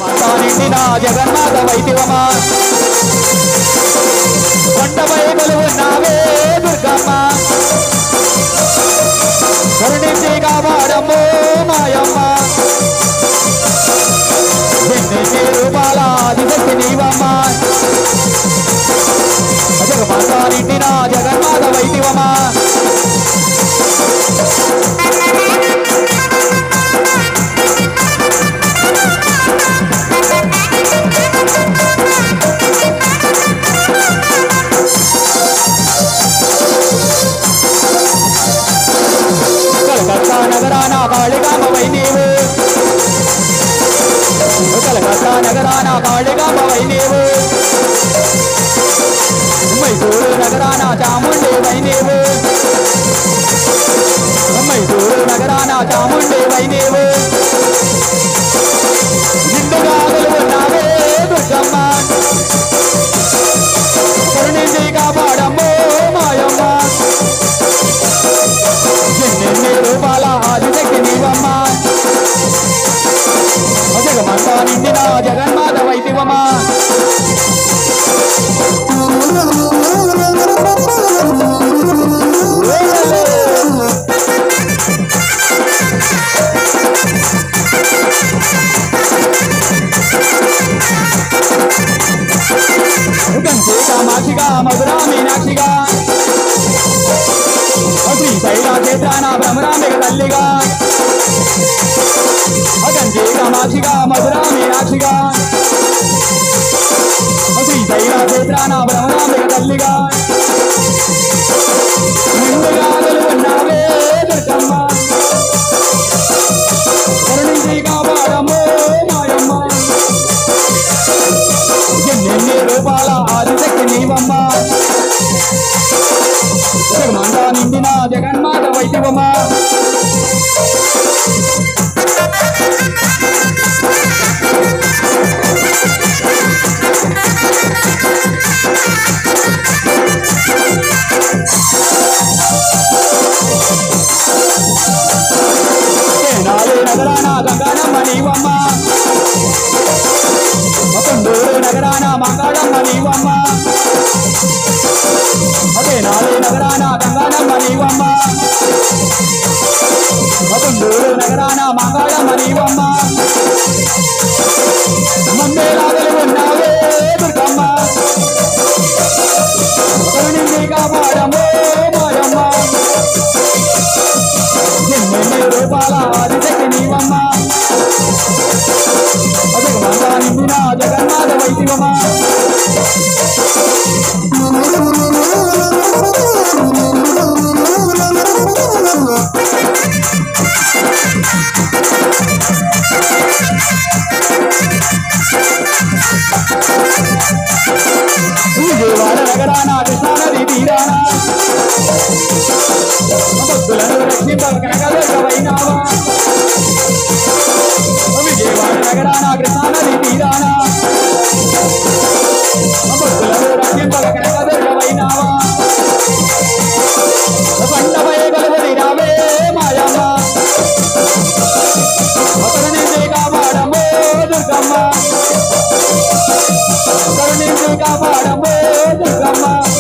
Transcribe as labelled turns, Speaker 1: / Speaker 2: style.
Speaker 1: మాతా నిండిన జగన్మాత వైద్యమా కొండపై కొలువున్నావే దుర్గమ్మ కరుణించి కాపాడమ్మో మాయమ్మ ఎన్నెన్ని రూపాల ఆదిశక్తి నీవమ్మ జగమాత నిండిన జగన్మాత వైద్యమా కలకత్తా నగరాన కాళికామవై నీవు కలకత్తా నగరాన కాళికామవై నీవు మైసూరు నగరాన చాముండేవై నీవు మైసూరు నగరాన చాముండేవై నీవు నిండుగా కొలువున్నావే దుర్గమ్మ కరుణించి కాపాడమ్మో మాయమ్మ ఎన్నెన్ని రూపాల ఆదిశక్తి నీవమ్మ జగమంతా నిండిన జగన్మాత వైదివమా గంజే కామాక్షిగా మధురా మీనాక్షిగా శ్రీశైల క్షేత్రాన భ్రమరాంబిక తల్లిగా అగంజే కామాక్షిగా మధురా మీనాక్షిగా శ్రీశైల క్షేత్రాన భ్రమరాంబిక తల్లిగా నిండుగా ఉన్నావే దుర్గమ్మ కరుణించి కాపాడమ్మో మాయమ్మ ఎన్నెన్ని రూపాల ఆదిశక్తి నీవమ్మ జగమంతా నిండిన జగన్మాత వైద్యమా తెనాలి నగరాన గంగానమ్మ నీవమ్మ కొండూరు నగరాన మంగాళమ్మ నీవమ్మ తెనాలి నగరాన గంగానమ్మ నీవమ్మ కొండూరు నగరాన మంగాళమ్మ నీవమ్మ మందేలాగలు ఉన్నావే దుర్గమ్మ కరుణించి కాపాడమ్మో మాయమ్మ ఎన్నెన్ని రూపాల ఆదిశక్తి నీవమ్మ జగమాత నిండిన జగన్మాత వైదివమా విజయవాడ నగరాన కృష్ణానది తీరాన భక్తులను రక్షింపకనగలవైనావా విజయవాడ నగరాన కృష్ణానది తీరాన భక్తులను రక్షింపకనగలవైనావా పండపై కలువని రావే మాయమ్మ కరుణించి కాపాడమ్మో దుర్గమ్మ కరుణించి కాపాడమ్మో దుర్గమ్మ